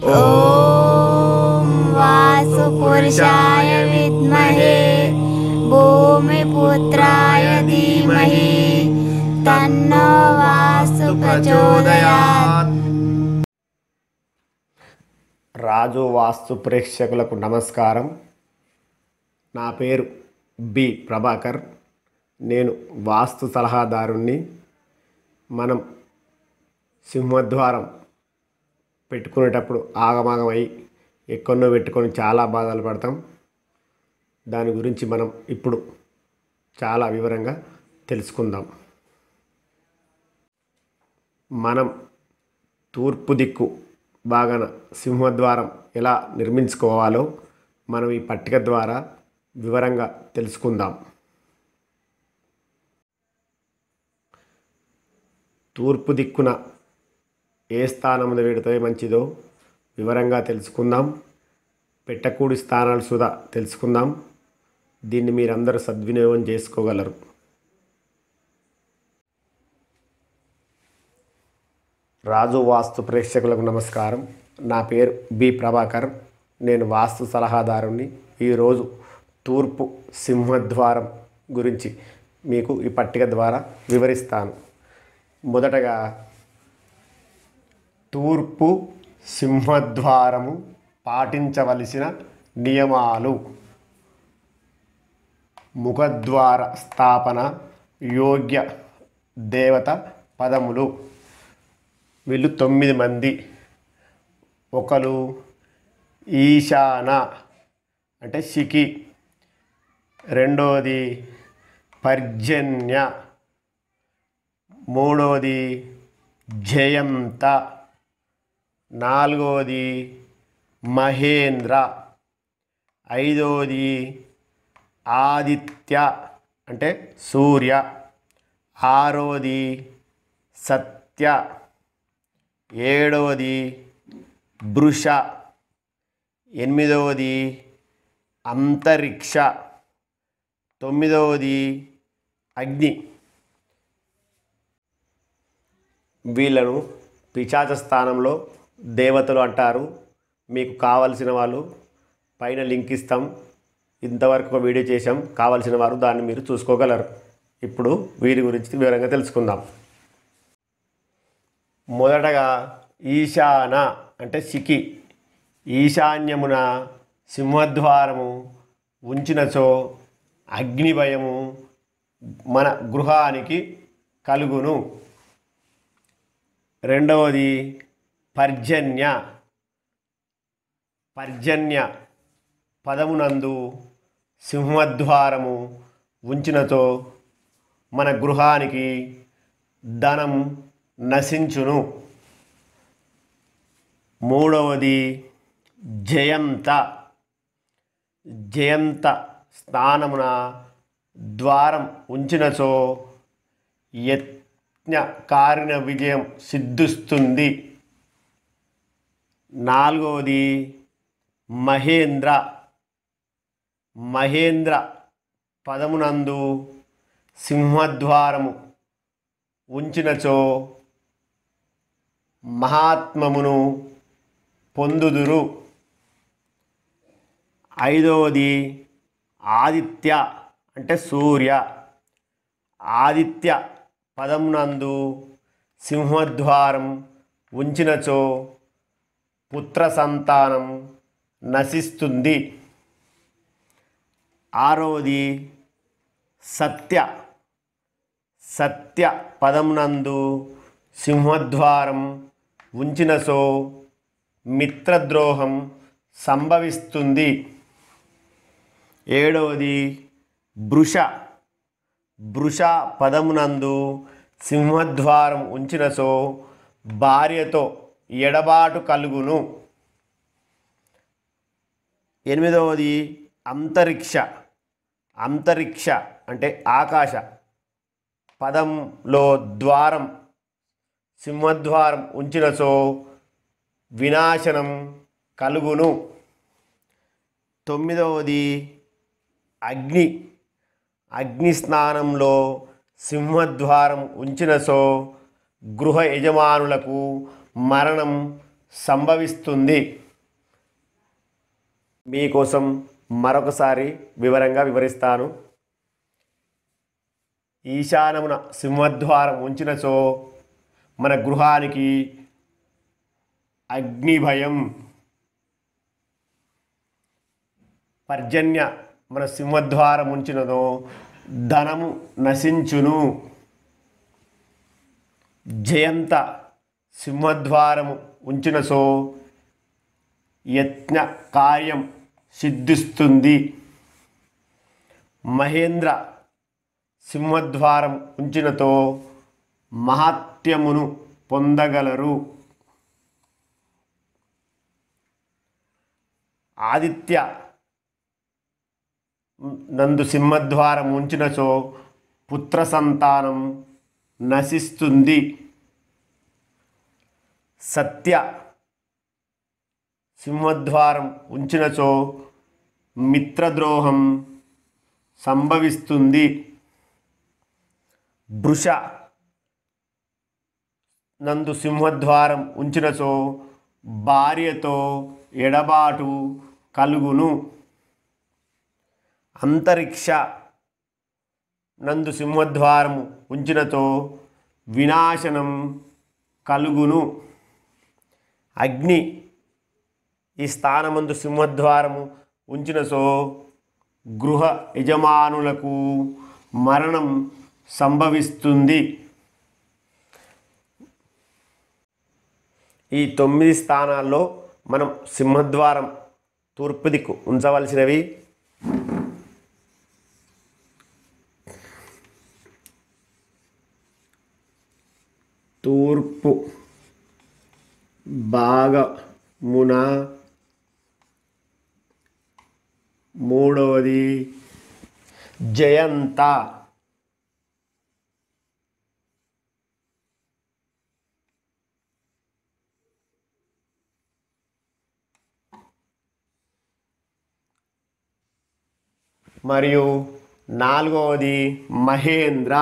ॐ वासुपुरुषाय विद्महे भूमिपुत्राय धीमहि तन्नो वासु प्रचोदयात् రాజు వాస్తు ప్రేక్షకులకు నమస్కారం నా పేరు బి ప్రభాకర్ నేను వాస్తు సలహాదారుణ్ణి మనం సింహద్వారం పెట్టుకునేటప్పుడు ఆగమాగమై ఎక్కడో పెట్టుకొని చాలా బాధలు పడతాం దాని గురించి మనం ఇప్పుడు చాలా వివరంగా తెలుసుకుందాం మనం తూర్పు దిక్కు బాగాన సింహద్వారం ఎలా నిర్మించుకోవాలో మనం ఈ పట్టిక ద్వారా వివరంగా తెలుసుకుందాం తూర్పు దిక్కున ఏ స్థానంలో పెడితే మంచిదో వివరంగా తెలుసుకుందాం పెట్టకూడి స్థానాలు సుధా తెలుసుకుందాం దీన్ని మీరందరూ సద్వినియోగం చేసుకోగలరు రాజు వాస్తు ప్రేక్షకులకు నమస్కారం నా పేరు బి ప్రభాకర్ నేను వాస్తు సలహాదారుని ఈరోజు తూర్పు సింహద్వారం గురించి మీకు ఈ పట్టిక ద్వారా వివరిస్తాను మొదటగా తూర్పు సింహద్వారము పాటించవలసిన నియమాలు ముఖద్వార స్థాపన యోగ్య దేవత పదములు వీళ్ళు తొమ్మిది మంది ఒకరు ఈశాన అంటే శికి రెండోది పర్జన్య మూడోది జయంత నాలుగోది మహేంద్ర ఐదోది ఆదిత్య అంటే సూర్య ఆరోది సత్య ఏడవది భృష ఎనిమిదవది అంతరిక్ష తొమ్మిదవది అగ్ని వీళ్ళను పిచాచ స్థానంలో దేవతలు అంటారు మీకు కావలసిన వాళ్ళు పైన లింక్ ఇస్తాం ఇంతవరకు ఒక వీడియో చేసాం కావలసిన వారు దాన్ని మీరు చూసుకోగలరు ఇప్పుడు వీరి గురించి వివరంగా తెలుసుకుందాం మొదటగా ఈశాన అంటే సికి ఈశాన్యమున సింహద్వారము ఉంచినచో అగ్నిభయము మన గృహానికి కలుగును రెండవది పర్జన్య పర్జన్య పదమునందు సింహద్వారము ఉంచినచో మన గృహానికి ధనం నశించును మూడవది జయంత జయంత స్థానమున ద్వారం ఉంచినచో యజ్ఞ కారిన విజయం సిద్ధిస్తుంది నాలుగవది మహేంద్ర మహేంద్ర పదమునందు సింహద్వారము ఉంచినచో మహాత్మమును పొందుదురు ఐదవది ఆదిత్య అంటే సూర్య ఆదిత్య పదమునందు సింహద్వారం ఉంచినచో పుత్ర సంతానం నశిస్తుంది ఆరవది సత్య సత్య పదమునందు సింహద్వారం ఉంచినసో మిత్రద్రోహం సంభవిస్తుంది ఏడవది భృష భృష పదమునందు సింహద్వారం ఉంచినసో భార్యతో ఎడబాటు కలుగును ఎనిమిదవది అంతరిక్ష అంతరిక్ష అంటే ఆకాశ పదంలో ద్వారం సింహద్వారం ఉంచినచో వినాశనం కలుగును తొమ్మిదవది అగ్ని అగ్ని స్నానంలో సింహద్వారం ఉంచినసో గృహ యజమానులకు మరణం సంభవిస్తుంది మీకోసం మరొకసారి వివరంగా వివరిస్తాను ఈశానమున సింహద్వారం ఉంచినచో మన గృహానికి అగ్ని భయం పర్జన్య మన సింహద్వారం ఉంచినదో ధనము నశించును జయంత సింహద్వారము ఉంచినసో యత్న కార్యం సిద్ధిస్తుంది మహేంద్ర సింహద్వారం ఉంచినతో మహాత్యమును పొందగలరు ఆదిత్య నందు సింహద్వారం ఉంచినచో పుత్ర సంతానం నశిస్తుంది సత్య సింహద్వారం ఉంచినచో మిత్రద్రోహం సంభవిస్తుంది వృష నందు సింహద్వారం ఉంచినచో భార్యతో ఎడబాటు కలుగును అంతరిక్ష నందు సింహద్వారము ఉంచినతో వినాశనం కలుగును అగ్ని ఈ స్థానమందు సింహద్వారము ఉంచినసో గృహ యజమానులకు మరణం సంభవిస్తుంది ఈ తొమ్మిది స్థానాల్లో మనం సింహద్వారం తూర్పు దిక్కు ఉంచవలసినవి తూర్పు భాగమున మూడవది జయంత మరియు నాలుగవది మహేంద్ర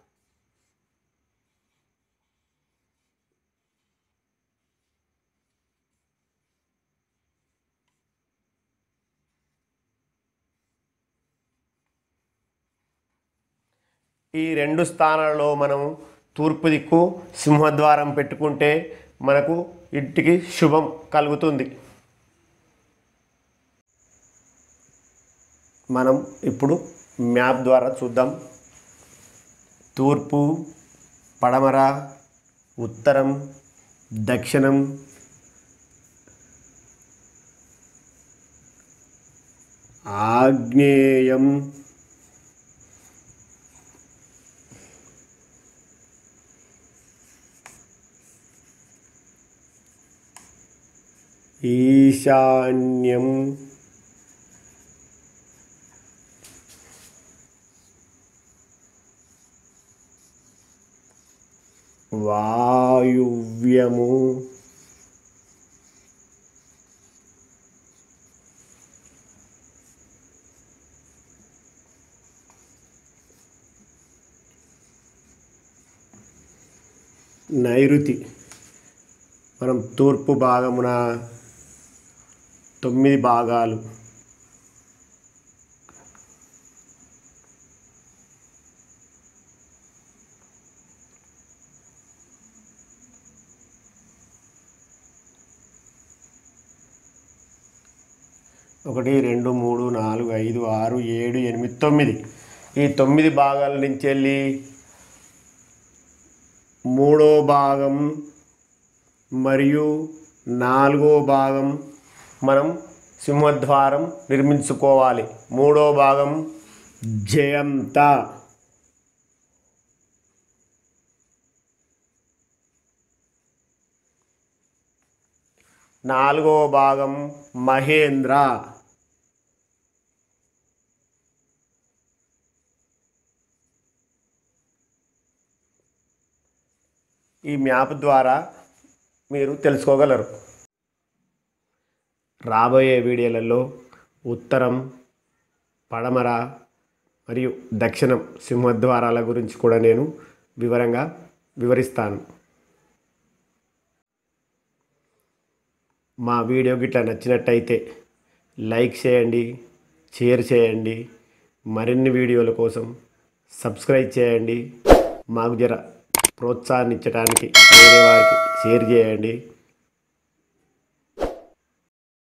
ఈ రెండు స్థానాలలో మనం తూర్పు దిక్కు సింహద్వారం పెట్టుకుంటే మనకు ఇంటికి శుభం కలుగుతుంది మనం ఇప్పుడు మ్యాప్ ద్వారా చూద్దాం తూర్పు పడమర ఉత్తరం దక్షిణం ఆగ్నేయం ఈశాన్యం వాయువ్యము నైరుతి మనం తూర్పు భాగమున తొమ్మిది భాగాలు ఒకటి రెండు మూడు నాలుగు ఐదు ఆరు ఏడు ఎనిమిది తొమ్మిది ఈ తొమ్మిది భాగాల నుంచి వెళ్ళి మూడో భాగం మరియు నాలుగో భాగం మనం సింహద్వారం నిర్మించుకోవాలి మూడో భాగం జయంత నాలుగో భాగం మహేంద్ర ఈ మ్యాప్ ద్వారా మీరు తెలుసుకోగలరు రాబోయే వీడియోలలో ఉత్తరం పడమర మరియు దక్షిణం సింహద్వారాల గురించి కూడా నేను వివరంగా వివరిస్తాను మా వీడియో గిట్లా నచ్చినట్టయితే లైక్ చేయండి షేర్ చేయండి మరిన్ని వీడియోల కోసం సబ్స్క్రైబ్ చేయండి మాకు జర ప్రోత్సాహాన్ని ఇచ్చడానికి వేరే వారికి షేర్ చేయండి